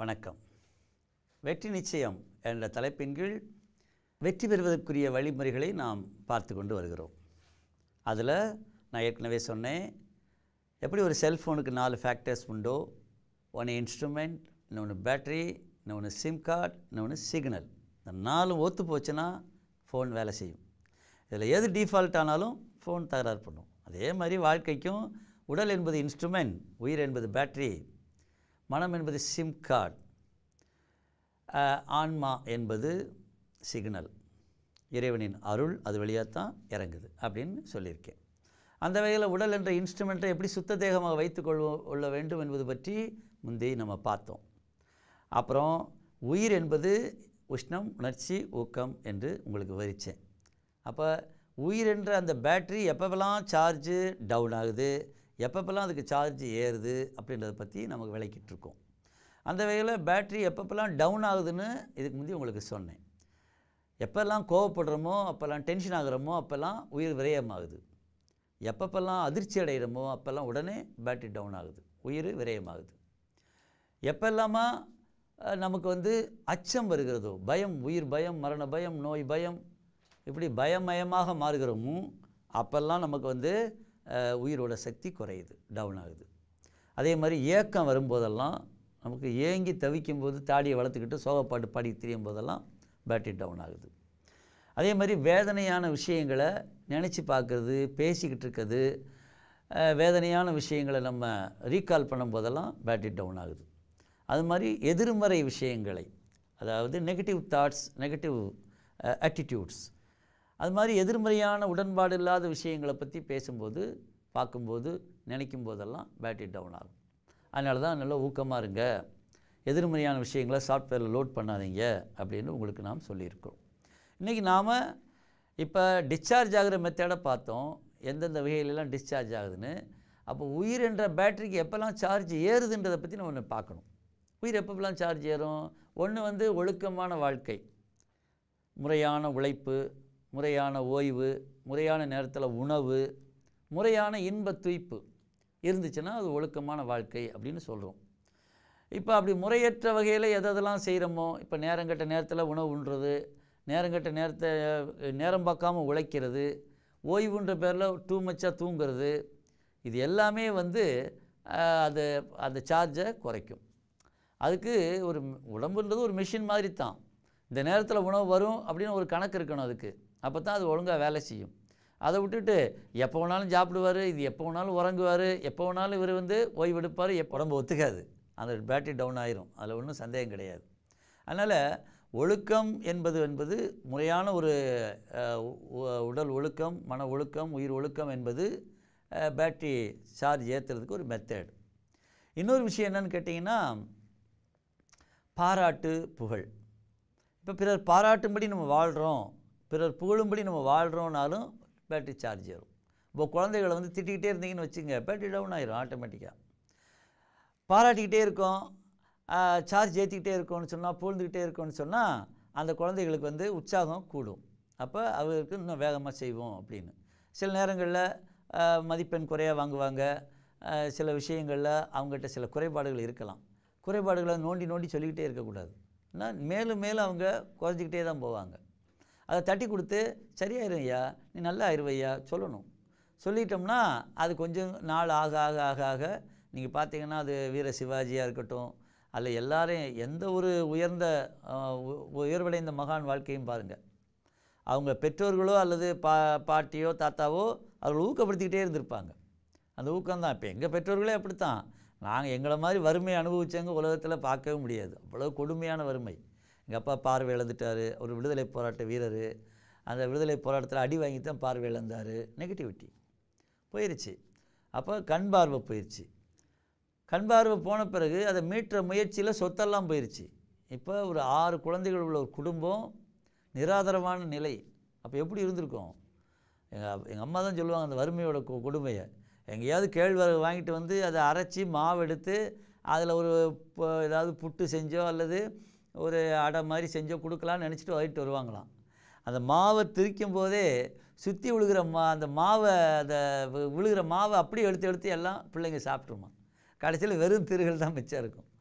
வணக்கம் வெற்றி நிச்சயம் என்ற தலைப்பின் கீழ் வெற்றி பெறுவதற்குரிய வழிமுறைகளை நாம் பார்த்து கொண்டு வருகிறோம் அதில் நான் ஏற்கனவே சொன்னேன் எப்படி ஒரு செல்ஃபோனுக்கு நாலு ஃபேக்டர்ஸ் உண்டோ ஒன்று இன்ஸ்ட்ருமெண்ட் இன்னொன்று பேட்டரி இன்னொன்று சிம் கார்டு இன்னொன்று சிக்னல் இந்த நாலும் ஒத்து போச்சுன்னா ஃபோன் வேலை செய்யும் இதில் எது டிஃபால்ட் ஆனாலும் ஃபோன் தகராறு பண்ணும் அதே மாதிரி வாழ்க்கைக்கும் உடல் என்பது இன்ஸ்ட்ருமெண்ட் உயிர் என்பது பேட்டரி மனம் என்பது சிம் கார்டு ஆன்மா என்பது சிக்னல் இறைவனின் அருள் அது வழியாக தான் இறங்குது அப்படின்னு சொல்லியிருக்கேன் அந்த வகையில் உடல் என்ற இன்ஸ்ட்ருமெண்ட்டை எப்படி சுத்த தேகமாக வைத்துக்கொள்ள கொள்ள வேண்டும் என்பது பற்றி முந்தைய நம்ம பார்த்தோம் அப்புறம் உயிர் என்பது உஷ்ணம் உணர்ச்சி ஊக்கம் என்று உங்களுக்கு விவரித்தேன் அப்போ உயிர் என்ற அந்த பேட்ரி எப்பப்பெல்லாம் சார்ஜு டவுன் ஆகுது எப்பப்பெல்லாம் அதுக்கு சார்ஜ் ஏறுது அப்படின்றத பற்றி நமக்கு விளக்கிட்டு இருக்கோம் அந்த வகையில் பேட்ரி எப்பப்பெல்லாம் டவுன் ஆகுதுன்னு இதுக்கு முந்தைய உங்களுக்கு சொன்னேன் எப்போல்லாம் கோவப்படுறோமோ அப்போல்லாம் டென்ஷன் ஆகுறோமோ அப்போல்லாம் உயிர் விரயமாகுது எப்பப்பெல்லாம் அதிர்ச்சி அடைகிறோமோ அப்போல்லாம் உடனே பேட்டரி டவுன் ஆகுது உயிர் விரயமாகுது எப்பெல்லாமா அஹ், நமக்கு வந்து அச்சம் வருகிறதோ பயம் உயிர் பயம் மரண பயம் நோய் பயம் இப்படி பயமயமாக மாறுகிறோமோ அப்போல்லாம் நமக்கு வந்து அஹ், உயிரோட சக்தி குறையுது டவுன் ஆகுது அதே மாதிரி ஏக்கம் வரும்போதெல்லாம் நமக்கு ஏங்கி தவிக்கும் போது தாடியை வளர்த்துக்கிட்டு சோகப்பாட்டு பாடி திரியும் போதெல்லாம் பேட்டரி டவுன் ஆகுது அதே மாதிரி வேதனையான விஷயங்களை நினச்சி பார்க்குறது பேசிக்கிட்டு இருக்கிறது அஹ், வேதனையான விஷயங்களை நம்ம ரீகால் பண்ணும்போதெல்லாம் பேட்டரி டவுன் ஆகுது அது மாதிரி எதிர்மறை விஷயங்களை அதாவது நெகட்டிவ் தாட்ஸ் நெகட்டிவ் ஆட்டிடியூட்ஸ் அது மாதிரி எதிர்மறையான உடன்பாடு இல்லாத விஷயங்களை பற்றி பேசும்போது பார்க்கும்போது நினைக்கும் போதெல்லாம் பேட்டரி டவுன் ஆகும் அதனால தான் நல்லா ஊக்கமாக இருங்க எதிர்மறையான விஷயங்களை சாஃப்ட்வேரில் லோட் பண்ணாதீங்க அப்படின்னு உங்களுக்கு நாம் சொல்லியிருக்கோம் இன்றைக்கி நாம் இப்போ டிஸ்சார்ஜ் ஆகிற மெத்தடை பார்த்தோம் எந்தெந்த வகையிலெல்லாம் டிஸ்சார்ஜ் ஆகுதுன்னு அப்போ உயிர் என்ற பேட்டரிக்கு எப்போல்லாம் சார்ஜ் ஏறுதுன்றதை பற்றி நம்ம ஒன்று பார்க்கணும் உயிர் எப்பப்பெல்லாம் சார்ஜ் ஏறும் ஒன்று வந்து ஒழுக்கமான வாழ்க்கை முறையான உழைப்பு முறையான ஓய்வு முறையான நேரத்தில் உணவு முறையான இன்ப துய்ப்பு இருந்துச்சுன்னா அது ஒழுக்கமான வாழ்க்கை அப்படின்னு சொல்கிறோம் இப்போ அப்படி முறையற்ற வகையில் எதெல்லாம் செய்கிறோமோ இப்போ நேரங்கட்ட நேரத்தில் உணவு உண்றது நேரங்கட்ட நேரத்தை அஹ், நேரம் பார்க்காம உழைக்கிறது ஓய்வுன்ற பேரில் டூ மச்சாக தூங்குறது இது எல்லாமே வந்து அஹ், அது அந்த சார்ஜை குறைக்கும் அதுக்கு ஒரு ம்- உடம்புன்றது ஒரு மிஷின் மாதிரி தான் இந்த நேரத்தில் உணவு வரும் அப்படின்னு ஒரு கணக்கு இருக்கணும் அதுக்கு அப்போ தான் அது ஒழுங்காக வேலை செய்யும் அதை விட்டுட்டு எப்போ வேணாலும் சாப்பிடுவார் இது எப்போ வேணாலும் உறங்குவார் எப்போ வேணாலும் இவர் வந்து ஓய்வெடுப்பார் எப்போ உடம்பு ஒத்துக்காது அந்த பேட்டரி டவுன் ஆயிரும் அதில் ஒன்றும் சந்தேகம் கிடையாது அதனால் ஒழுக்கம் என்பது என்பது முறையான ஒரு அஹ், உ- உடல் ஒழுக்கம் மன ஒழுக்கம் உயிர் ஒழுக்கம் என்பது அஹ், பேட்டரி சார்ஜ் ஏற்றுறதுக்கு ஒரு மெத்தட் இன்னொரு விஷயம் என்னன்னு கேட்டிங்கன்னா பாராட்டு புகழ் இப்போ பிறர் பாராட்டும்படி நம்ம வாழ்கிறோம் பிறர் புகழும்படி நம்ம வாழ்கிறோம்னாலும் பேட்டரி சார்ஜ் ஏறும் இப்போ குழந்தைகளை வந்து திட்டிக்கிட்டே இருந்தீங்கன்னு வச்சுங்க பேட்டரி டவுன் ஆயிரும் ஆட்டோமேட்டிக்காக பாராட்டிக்கிட்டே இருக்கோம் சார்ஜ் ஏற்றிக்கிட்டே இருக்கோம்னு சொன்னால் புகழ்ந்துக்கிட்டே இருக்கோம்னு சொன்னால் அந்த குழந்தைகளுக்கு வந்து உற்சாகம் கூடும் அப்போ அவருக்கு இன்னும் வேகமாக செய்வோம் அப்படின்னு சில நேரங்களில் மதிப்பெண் குறையாக வாங்குவாங்க ஆஹ், சில விஷயங்களில் அவங்ககிட்ட சில குறைபாடுகள் இருக்கலாம் குறைபாடுகளை நோண்டி நோண்டி சொல்லிக்கிட்டே இருக்கக்கூடாது ஏன்னா மேலும் மேலும் அவங்க குறைஞ்சிக்கிட்டே தான் போவாங்க அதை தட்டி கொடுத்து சரியாயிரும் ஐயா நீ நல்லா ஆயிருவையா சொல்லணும் சொல்லிட்டோம்னா அது கொஞ்சம் நாள் ஆக ஆக ஆக ஆக நீங்கள் பார்த்தீங்கன்னா அது வீர சிவாஜியாக இருக்கட்டும் அல்ல எல்லாரையும் எந்த ஒரு உயர்ந்த ஆஹ், உ- உயர்வடைந்த மகான் வாழ்க்கையும் பாருங்கள் அவங்க பெற்றோர்களோ அல்லது பா பாட்டியோ தாத்தாவோ அவர்கள் ஊக்கப்படுத்திக்கிட்டே இருந்திருப்பாங்க அந்த ஊக்கம்தான் இப்போ எங்கள் பெற்றோர்களே அப்படித்தான் நாங்கள் எங்களை மாதிரி வறுமை அனுபவிச்சவங்க உலகத்தில் பார்க்கவே முடியாது அவ்வளோ கொடுமையான வறுமை எங்கள் அப்பா பார்வை இழந்துட்டார் ஒரு விடுதலை போராட்ட வீரர் அந்த விடுதலை போராட்டத்தில் அடி வாங்கி தான் பார்வை இழந்தார் நெகட்டிவிட்டி போயிருச்சு அப்போ கண் பார்வை போயிருச்சு கண் பார்வை போன பிறகு அதை மீட்டுற முயற்சியில் சொத்தெல்லாம் போயிருச்சு இப்போ ஒரு ஆறு குழந்தைகள் உள்ள ஒரு குடும்பம் நிராதரமான நிலை அப்போ எப்படி இருந்திருக்கும் எங்கள் எங்கள் அம்மா தான் சொல்லுவாங்க அந்த வறுமையோட கொ- கொடுமையை எங்கேயாவது கேழ்வரகு வாங்கிட்டு வந்து அதை அரைச்சி மாவு எடுத்து அதில் ஒரு ப- ஏதாவது புட்டு செஞ்சோ அல்லது ஒரு அடை மாதிரி செஞ்சோ கொடுக்கலான்னு நினச்சிட்டு வாங்கிட்டு வருவாங்களாம் அந்த மாவை திரிக்கும் போதே சுற்றி விழுகிற மா அந்த மாவை அந்த வி- விழுகிற மாவை அப்படியே எடுத்து எடுத்து எல்லாம் பிள்ளைங்க சாப்பிட்ருமா கடைசியில் வெறும் திருகள் தான் மிச்சம் இருக்கும்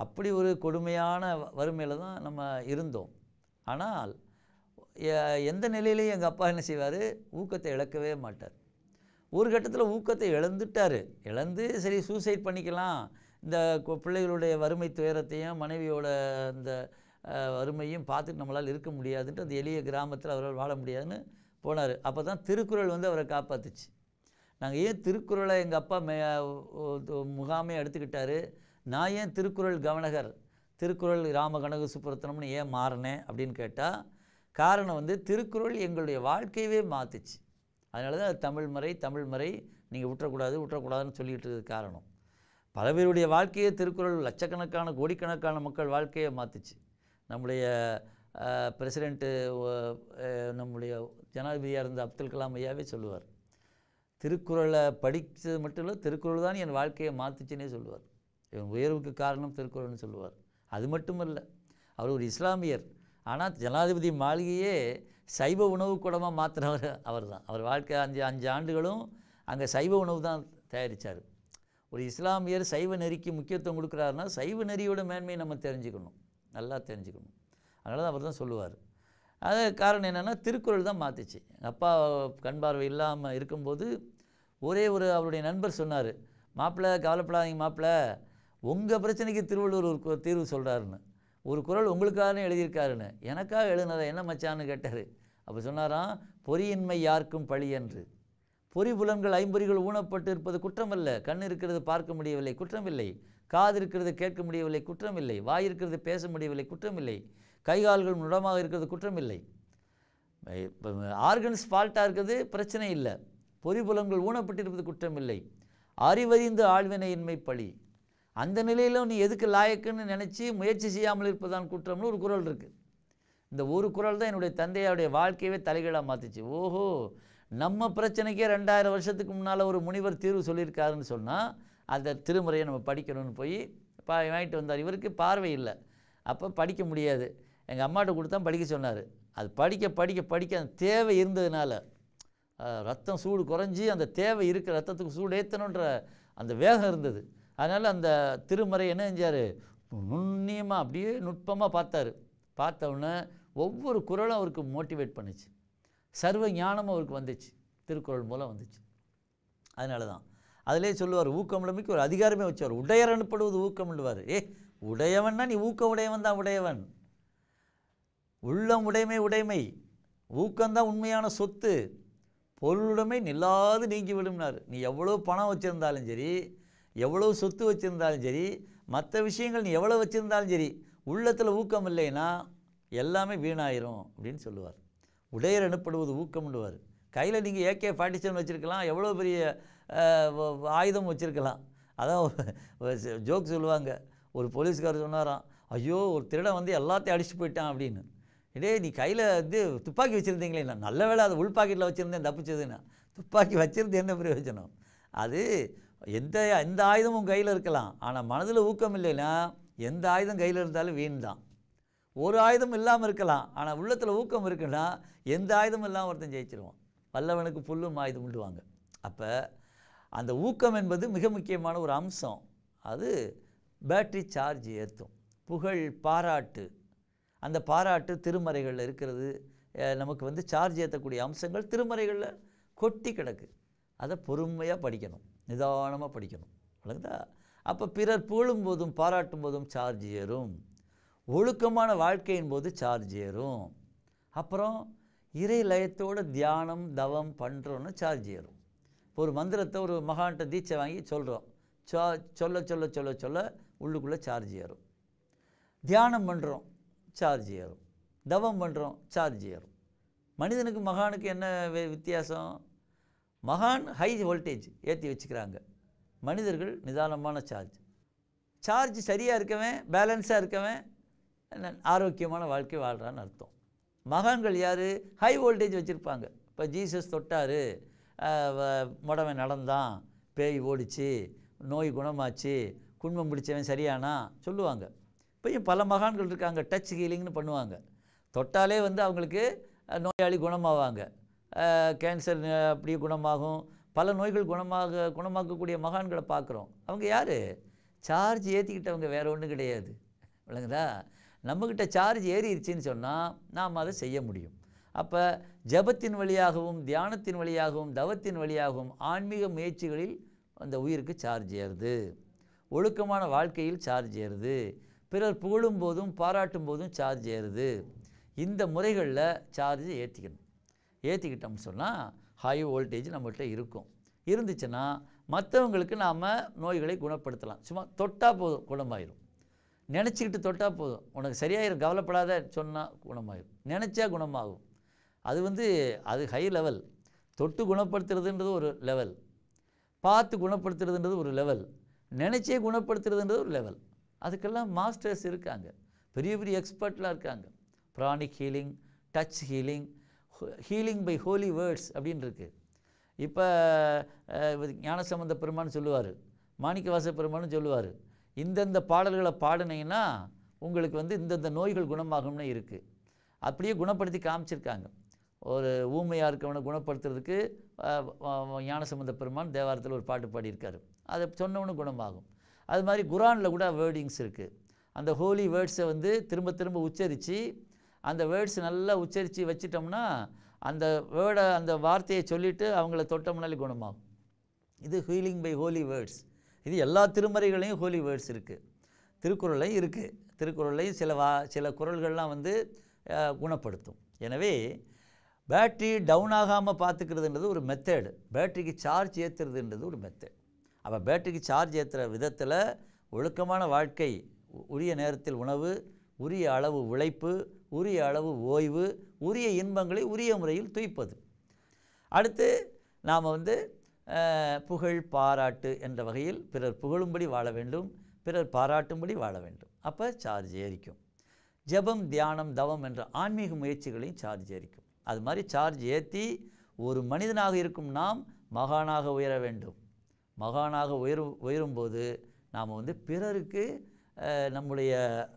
அப்படி ஒரு கொடுமையான வறுமையில் தான் நம்ம இருந்தோம் ஆனால் எ- எந்த நிலையிலையும் எங்கள் அப்பா என்ன செய்வார் ஊக்கத்தை இழக்கவே மாட்டார் ஒரு கட்டத்தில் ஊக்கத்தை இழந்துட்டார் இழந்து சரி சூசைட் பண்ணிக்கலாம் இந்த கு- பிள்ளைகளுடைய வறுமை துயரத்தையும் மனைவியோட இந்த அஹ், வறுமையும் பார்த்துட்டு நம்மளால் இருக்க முடியாதுன்ட்டு அந்த எளிய கிராமத்தில் அவரால் வாழ முடியாதுன்னு போனார் அப்போ தான் திருக்குறள் வந்து அவரை காப்பாத்துச்சு நாங்கள் ஏன் திருக்குறளை எங்கள் அப்பா மே முகாமே எடுத்துக்கிட்டாரு நான் ஏன் திருக்குறள் கவனகர் திருக்குறள் ராமகனக சுப்புரத்தனம்னு ஏன் மாறினேன் அப்படின்னு கேட்டால் காரணம் வந்து திருக்குறள் எங்களுடைய வாழ்க்கையவே மாற்றுச்சு அதனால தான் தமிழ் மறை தமிழ் மறை நீங்கள் விட்டுறக்கூடாது விட்டுறக்கூடாதுன்னு சொல்லிட்டு இருக்கிறது காரணம் பல பேருடைய வாழ்க்கையை திருக்குறள் லட்சக்கணக்கான கோடிக்கணக்கான மக்கள் வாழ்க்கையை மாற்றுச்சு நம்முடைய பிரசிடெண்ட்டு நம்முடைய ஜனாதிபதியாக இருந்த அப்துல் கலாம் ஐயாவே சொல்லுவார் திருக்குறளை படித்தது மட்டும் இல்லை திருக்குறள் தான் என் வாழ்க்கையை மாற்றுச்சுன்னே சொல்லுவார் என் உயர்வுக்கு காரணம் திருக்குறள்னு சொல்லுவார் அது மட்டும் இல்லை அவர் ஒரு இஸ்லாமியர் ஆனால் ஜனாதிபதி மாளிகையே சைவ உணவு கூடமாக மாற்றினவர் அவர் தான் அவர் வாழ்க்கை அஞ்சு அஞ்சு ஆண்டுகளும் அங்கே சைவ உணவு தான் தயாரித்தார் ஒரு இஸ்லாமியர் சைவ நெறிக்கு முக்கியத்துவம் கொடுக்குறாருன்னா சைவ நெறியோட மேன்மையை நம்ம தெரிஞ்சுக்கணும் நல்லா தெரிஞ்சுக்கணும் அதனால தான் அவர் தான் சொல்லுவார் அது காரணம் என்னென்னா திருக்குறள் தான் மாற்றுச்சு எங்கள் அப்பா கண் பார்வை இல்லாமல் இருக்கும்போது ஒரே ஒரு அவருடைய நண்பர் சொன்னார் மாப்பிள்ளை கவலைப்படாதீங்க மாப்பிள்ளை உங்கள் பிரச்சனைக்கு திருவள்ளுவர் ஒரு கு- தீர்வு சொல்கிறாருன்னு ஒரு குறள் உங்களுக்காகனே எழுதியிருக்காருன்னு எனக்காக எழுதினதை என்ன மச்சான்னு கேட்டார் அப்போ சொன்னாராம் பொறியின்மை யாருக்கும் பழி என்று பொறி புலன்கள் ஐம்பொறிகள் ஊனப்பட்டு இருப்பது குற்றமல்ல கண் இருக்கிறது பார்க்க முடியவில்லை குற்றமில்லை காது இருக்கிறது கேட்க முடியவில்லை குற்றமில்லை வாய் இருக்கிறது பேச முடியவில்லை குற்றமில்லை கை கால்கள் முடமாக இருக்கிறது குற்றமில்லை ஆர்கன்ஸ் ஃபால்ட்டாக இருக்கிறது பிரச்சனை இல்லை பொறிபுலங்கள் ஊனப்பட்டிருப்பது குற்றமில்லை அறிவறிந்து ஆழ்வினையின்மை பழி அந்த நிலையிலும் நீ எதுக்கு லாயக்குன்னு நினச்சி முயற்சி செய்யாமல் இருப்பதான் குற்றம்னு ஒரு குறள் இருக்குது இந்த ஒரு குறள் தான் என்னுடைய தந்தையாருடைய வாழ்க்கையவே தலைகீழாக மாற்றுச்சு ஓஹோ நம்ம பிரச்சனைக்கே ரெண்டாயிரம் வருஷத்துக்கு முன்னால் ஒரு முனிவர் தீர்வு சொல்லியிருக்காருன்னு சொன்னால் அந்த திருமுறையை நம்ம படிக்கணும்னு போய் பா வாங்கிட்டு வந்தார் இவருக்கு பார்வை இல்லை அப்போ படிக்க முடியாது எங்கள் அம்மாட்ட கொடுத்தா படிக்க சொன்னார் அது படிக்க படிக்க படிக்க அந்த தேவை இருந்ததுனால அஹ், ரத்தம் சூடு குறைஞ்சி அந்த தேவை இருக்க ரத்தத்துக்கு சூடு ஏற்றணுன்ற அந்த வேகம் இருந்தது அதனால் அந்த திருமறை என்ன செஞ்சார் நுண்ணியமாக அப்படியே நுட்பமாக பார்த்தாரு பார்த்த உடனே ஒவ்வொரு குறளும் அவருக்கு மோட்டிவேட் பண்ணுச்சு சர்வ ஞானமும் அவருக்கு வந்துச்சு திருக்குறள் மூலம் வந்துச்சு அதனால தான் அதிலே சொல்லுவார் ஊக்கமுடைமைக்கு ஒரு அதிகாரமே வச்சார் உடையர் அனுப்படுவது ஊக்கம்டுவார் ஏ உடையவன்னா நீ ஊக்கம் உடையவன் தான் உடையவன் உள்ளம் உடைமை உடைமை ஊக்கம்தான் உண்மையான சொத்து பொருளுடைமை நில்லாது நீங்கி விடும்னார் நீ எவ்வளோ பணம் வச்சுருந்தாலும் சரி எவ்வளோ சொத்து வச்சுருந்தாலும் சரி மற்ற விஷயங்கள் நீ எவ்வளோ வச்சுருந்தாலும் சரி உள்ளத்தில் ஊக்கம் இல்லைன்னா எல்லாமே வீணாயிரும் அப்படின்னு சொல்லுவார் உடையர் எனப்படுவது ஊக்கம்டுவார் கையில் நீங்கள் ஏகே ஃபார்ட்டி செவன் வச்சுருக்கலாம் எவ்வளோ பெரிய அஹ், வ- வ- ஆயுதம் வச்சுருக்கலாம் அதான் ஜோக் சொல்லுவாங்க ஒரு போலீஸ்காரர் சொன்னாராம் ஐயோ ஒரு திருடன் வந்து எல்லாத்தையும் அடிச்சுட்டு போயிட்டான் அப்படின்னு இதே நீ கையில் இது துப்பாக்கி வச்சுருந்தீங்களே நான் நல்ல வேளை அது உள் பாக்கெட்டில் வச்சுருந்தேன் தப்பிச்சதுன்னா துப்பாக்கி வச்சிருந்து என்ன பிரயோஜனம் அது எந்த எந்த ஆயுதமும் கையில் இருக்கலாம் ஆனால் மனதில் ஊக்கம் இல்லைன்னா எந்த ஆயுதம் கையில் இருந்தாலும் வீண் தான் ஒரு ஆயுதம் இல்லாமல் இருக்கலாம் ஆனால் உள்ளத்தில் ஊக்கம் இருக்குன்னா எந்த ஆயுதமும் இல்லாமல் ஒருத்தன் ஜெயிச்சிருவான் வல்லவனுக்கு புல்லும் ஆயுதம் உண்டுவாங்க அப்போ அந்த ஊக்கம் என்பது மிக முக்கியமான ஒரு அம்சம் அது பேட்டரி சார்ஜ் ஏற்றும் புகழ் பாராட்டு அந்த பாராட்டு திருமறைகளில் இருக்கிறது அஹ் நமக்கு வந்து சார்ஜ் ஏற்றக்கூடிய அம்சங்கள் திருமறைகளில் கொட்டி கிடக்கு அதை பொறுமையாக படிக்கணும் நிதானமாக படிக்கணும் விளங்குதா அப்போ பிறர் புகழும் போதும் பாராட்டும் போதும் சார்ஜ் ஏறும் ஒழுக்கமான வாழ்க்கையின் போது சார்ஜ் ஏறும் அப்புறம் இறை லயத்தோட தியானம் தவம் பண்ணுறோன்னு சார்ஜ் ஏறும் இப்போ ஒரு மந்திரத்தை ஒரு மகான்கிட்ட தீட்சை வாங்கி சொல்கிறோம் சா சொல்ல சொல்ல சொல்ல சொல்ல உள்ளுக்குள்ளே சார்ஜ் ஏறும் தியானம் பண்ணுறோம் சார்ஜ் ஏறும் தவம் பண்ணுறோம் சார்ஜ் ஏறும் மனிதனுக்கு மகானுக்கு என்ன வே- வித்தியாசம் மகான் ஹை வோல்டேஜ் ஏற்றி வச்சுக்கிறாங்க மனிதர்கள் நிதானமான சார்ஜ் சார்ஜ் சரியாக இருக்கவன் பேலன்ஸாக இருக்கவன் ந- ஆரோக்கியமான வாழ்க்கை வாழ்கிறான்னு அர்த்தம் மகான்கள் யார் ஹை வோல்டேஜ் வச்சுருப்பாங்க இப்போ ஜீசஸ் தொட்டார் முடவன் நடந்தான் பேய் ஓடிச்சு நோய் குணமாச்சு குண்மம் பிடிச்சவன் சரியானா சொல்லுவாங்க இப்பயும் பல மகான்கள் இருக்காங்க டச் ஹீலிங்னு பண்ணுவாங்க தொட்டாலே வந்து அவங்களுக்கு அஹ், நோயாளி குணமாவாங்க கேன்சர் அப்படியே குணமாகும் பல நோய்கள் குணமாக குணமாக்கக்கூடிய மகான்களை பார்க்குறோம் அவங்க யார் சார்ஜ் ஏற்றிக்கிட்டவங்க வேற ஒன்றும் கிடையாது விளங்குதா நம்மக்கிட்ட சார்ஜ் ஏறிடுச்சின்னு சொன்னால் நாம் அதை செய்ய முடியும் அப்போ ஜபத்தின் வழியாகவும் தியானத்தின் வழியாகவும் தவத்தின் வழியாகவும் ஆன்மீக முயற்சிகளில் அந்த உயிருக்கு சார்ஜ் ஏறுது ஒழுக்கமான வாழ்க்கையில் சார்ஜ் ஏறுது பிறர் புகழும் போதும் பாராட்டும் போதும் சார்ஜ் ஏறுது இந்த முறைகளில் சார்ஜ் ஏற்றிக்கணும் ஏற்றிக்கிட்டோம்னு சொன்னால் ஹை வோல்டேஜ் நம்மகிட்ட இருக்கும் இருந்துச்சுன்னா மற்றவங்களுக்கு நாம் நோய்களை குணப்படுத்தலாம் சும்மா தொட்டால் போதும் குணமாயிரும் நினச்சிக்கிட்டு தொட்டால் போதும் உனக்கு சரியாயிரும் கவலைப்படாத சொன்னால் குணமாயிரும் நினச்சா குணமாகும் அது வந்து அது ஹை லெவல் தொட்டு குணப்படுத்துறதுன்றது ஒரு லெவல் பார்த்து குணப்படுத்துறதுன்றது ஒரு லெவல் நினச்சே குணப்படுத்துறதுன்றது ஒரு லெவல் அதுக்கெல்லாம் மாஸ்டர்ஸ் இருக்காங்க பெரிய பெரிய எக்ஸ்பர்ட்லாம் இருக்காங்க pranic healing touch healing healing by holy words அப்படின்னு இருக்கு இப்போ ஞானசம்பந்த பெருமான்னு சொல்லுவார் மாணிக்கவாச பெருமான்னு சொல்லுவார் இந்தந்த பாடல்களை பாடினீங்கன்னா உங்களுக்கு வந்து இந்தந்த நோய்கள் குணமாகும்னு இருக்குது அப்படியே குணப்படுத்தி காமிச்சிருக்காங்க ஒரு ஊமையாக இருக்கவனை குணப்படுத்துறதுக்கு அஹ், அஹ், ஞானசம்பந்த பெருமான் தேவாரத்தில் ஒரு பாட்டு பாடியிருக்காரு அதை சொன்னவனு குணமாகும் அது மாதிரி குரானில் கூட வேர்டிங்ஸ் இருக்குது அந்த ஹோலி வேர்ட்ஸை வந்து திரும்ப திரும்ப உச்சரித்து அந்த வேர்ட்ஸ் நல்லா உச்சரித்து வச்சிட்டோம்னா அந்த வேர்டை அந்த வார்த்தையை சொல்லிவிட்டு அவங்கள தொட்டோம்னாலே குணமாகும் இது ஹீலிங் பை ஹோலி வேர்ட்ஸ் இது எல்லா திருமறைகளையும் ஹோலி வேர்ட்ஸ் இருக்குது திருக்குறளையும் இருக்குது திருக்குறளையும் சில வா சில குறள்கள்லாம் வந்து அஹ், குணப்படுத்தும் எனவே பேட்ரி டவுன் ஆகாமல் பார்த்துக்கிறதுன்றது ஒரு மெத்தேடு பேட்டரிக்கு சார்ஜ் ஏற்றுறதுன்றது ஒரு மெத்தட் அப்போ பேட்டரிக்கு சார்ஜ் ஏற்றுற விதத்தில் ஒழுக்கமான வாழ்க்கை உ- உரிய நேரத்தில் உணவு உரிய அளவு உழைப்பு உரிய அளவு ஓய்வு உரிய இன்பங்களை உரிய முறையில் துய்ப்பது அடுத்து நாம் வந்து அஹ், புகழ் பாராட்டு என்ற வகையில் பிறர் புகழும்படி வாழ வேண்டும் பிறர் பாராட்டும்படி வாழ வேண்டும் அப்போ சார்ஜ் ஏறிக்கும் ஜெபம் தியானம் தவம் என்ற ஆன்மீக முயற்சிகளையும் சார்ஜ் ஏறிக்கும் அது மாதிரி சார்ஜ் ஏற்றி ஒரு மனிதனாக இருக்கும் நாம் மகானாக உயர வேண்டும் மகானாக உயரும் உயரும்போது நாம் வந்து பிறருக்கு அஹ், நம்முடைய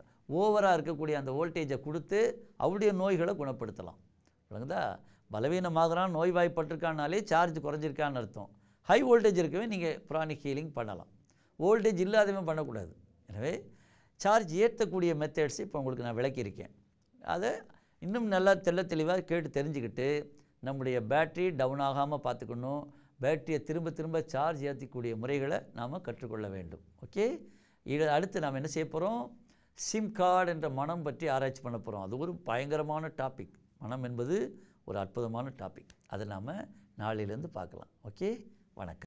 ஓவராக இருக்கக்கூடிய அந்த வோல்டேஜை கொடுத்து அவருடைய நோய்களை குணப்படுத்தலாம் விளங்குதா பலவீனமாகறான் நோய்வாய்ப்பட்டிருக்கானாலே சார்ஜ் குறைஞ்சிருக்கான்னு அர்த்தம் ஹை வோல்டேஜ் இருக்கவே நீங்கள் ப்ரானிக் ஹீலிங் பண்ணலாம் வோல்டேஜ் இல்லாதவன் பண்ணக்கூடாது எனவே சார்ஜ் ஏற்றக்கூடிய மெத்தட்ஸ் இப்போ உங்களுக்கு நான் விளக்கியிருக்கேன் அதை இன்னும் நல்லா தெள்ள தெளிவாக கேட்டு தெரிஞ்சுக்கிட்டு நம்முடைய பேட்டரி டவுன் ஆகாமல் பார்த்துக்கணும் பேட்டரியை திரும்ப திரும்ப சார்ஜ் ஏற்றக்கூடிய முறைகளை நாம் கற்றுக்கொள்ள வேண்டும் ஓகே இது அடுத்து நாம் என்ன செய்ய போகிறோம் சிம் கார்டு என்ற மனம் பற்றி ஆராய்ச்சி பண்ண போகிறோம் அது ஒரு பயங்கரமான டாபிக் மனம் என்பது ஒரு அற்புதமான டாபிக் அதை நாம் நாளையிலேருந்து பார்க்கலாம் ஓகே வணக்கம்